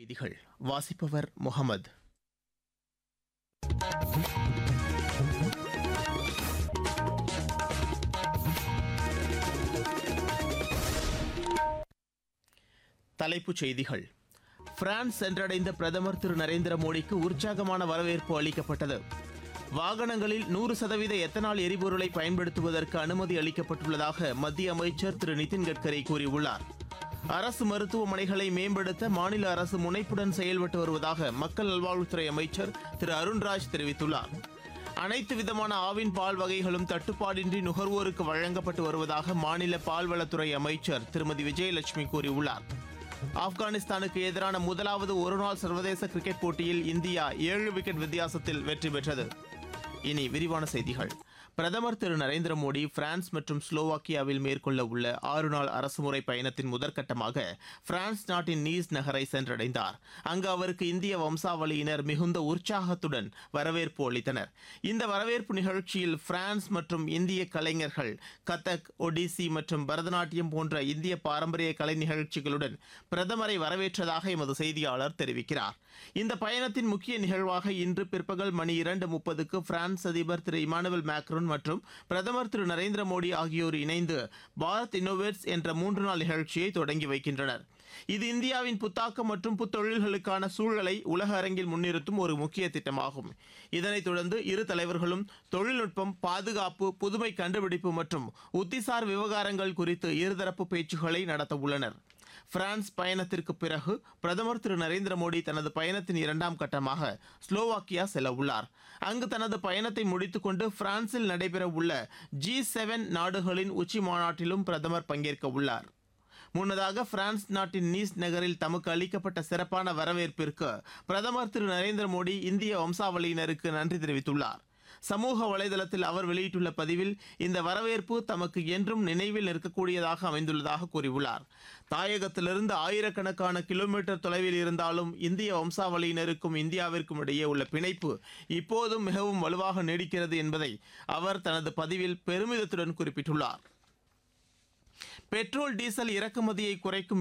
செய்திகள் வாசிப்பவர் முகமது தலைப்புச் செய்திகள் பிரான்ஸ் சென்றடைந்த பிரதமர் திரு நரேந்திர மோடிக்கு உற்சாகமான வரவேற்பு அளிக்கப்பட்டது வாகனங்களில் நூறு சதவீத எத்தனால் எரிபொருளை பயன்படுத்துவதற்கு அனுமதி அளிக்கப்பட்டுள்ளதாக மத்திய அமைச்சர் திரு நிதின் கட்கரி கூறியுள்ளார் அரசு மருத்துவமனைகளை மேம்படுத்த மாநில அரசு முனைப்புடன் செயல்பட்டு வருவதாக மக்கள் நல்வாழ்வுத்துறை அமைச்சர் திரு அருண்ராஜ் தெரிவித்துள்ளார் அனைத்து விதமான ஆவின் பால் வகைகளும் தட்டுப்பாடின்றி நுகர்வோருக்கு வழங்கப்பட்டு வருவதாக மாநில பால்வளத்துறை அமைச்சர் திருமதி விஜயலட்சுமி கூறியுள்ளார் ஆப்கானிஸ்தானுக்கு எதிரான முதலாவது ஒருநாள் சர்வதேச கிரிக்கெட் போட்டியில் இந்தியா ஏழு விக்கெட் வித்தியாசத்தில் வெற்றி பெற்றது இனி விரிவான செய்திகள் பிரதமர் திரு நரேந்திர மோடி பிரான்ஸ் மற்றும் ஸ்லோவாக்கியாவில் மேற்கொள்ள உள்ள ஆறு நாள் அரசுமுறை பயணத்தின் முதற்கட்டமாக பிரான்ஸ் நாட்டின் நீஸ் நகரை சென்றடைந்தார் அங்கு அவருக்கு இந்திய வம்சாவளியினர் மிகுந்த உற்சாகத்துடன் வரவேற்பு அளித்தனர் இந்த வரவேற்பு நிகழ்ச்சியில் பிரான்ஸ் மற்றும் இந்திய கலைஞர்கள் கதக் ஒடிசி மற்றும் பரதநாட்டியம் போன்ற இந்திய பாரம்பரிய கலை நிகழ்ச்சிகளுடன் பிரதமரை வரவேற்றதாக எமது செய்தியாளர் தெரிவிக்கிறார் இந்த பயணத்தின் முக்கிய நிகழ்வாக இன்று பிற்பகல் மணி இரண்டு முப்பதுக்கு பிரான்ஸ் அதிபர் திரு இமானுவேல் மேக்ரோன் மற்றும் பிரதமர் திரு நரேந்திர மோடி ஆகியோர் இணைந்து பாரத் இன்னோவேட்ஸ் என்ற மூன்று நாள் நிகழ்ச்சியை தொடங்கி வைக்கின்றனர் இது இந்தியாவின் புத்தாக்கம் மற்றும் புத்தொழில்களுக்கான சூழலை உலக அரங்கில் முன்னிறுத்தும் ஒரு முக்கிய திட்டமாகும் இதனைத் தொடர்ந்து இரு தலைவர்களும் தொழில்நுட்பம் பாதுகாப்பு புதுமை கண்டுபிடிப்பு மற்றும் உத்திசார் விவகாரங்கள் குறித்து இருதரப்பு பேச்சுக்களை நடத்த உள்ளனர் பிரான்ஸ் பயணத்திற்கு பிறகு பிரதமர் திரு நரேந்திர மோடி தனது பயணத்தின் இரண்டாம் கட்டமாக ஸ்லோவாக்கியா செல்ல உள்ளார் அங்கு தனது பயணத்தை முடித்துக்கொண்டு பிரான்சில் நடைபெற உள்ள ஜி செவன் நாடுகளின் உச்சி மாநாட்டிலும் பிரதமர் பங்கேற்க உள்ளார் முன்னதாக பிரான்ஸ் நாட்டின் நீஸ் நகரில் தமக்கு அளிக்கப்பட்ட சிறப்பான வரவேற்பிற்கு பிரதமர் திரு நரேந்திர மோடி இந்திய வம்சாவளியினருக்கு நன்றி தெரிவித்துள்ளார் சமூக வலைதளத்தில் அவர் வெளியிட்டுள்ள பதிவில் இந்த வரவேற்பு தமக்கு என்றும் நினைவில் நிற்கக்கூடியதாக அமைந்துள்ளதாக கூறியுள்ளார் தாயகத்திலிருந்து ஆயிரக்கணக்கான கிலோமீட்டர் தொலைவில் இருந்தாலும் இந்திய வம்சாவளியினருக்கும் இந்தியாவிற்கும் இடையே உள்ள பிணைப்பு இப்போதும் மிகவும் வலுவாக நீடிக்கிறது என்பதை அவர் தனது பதிவில் பெருமிதத்துடன் குறிப்பிட்டுள்ளார் பெட்ரோல் டீசல் இறக்குமதியை குறைக்கும்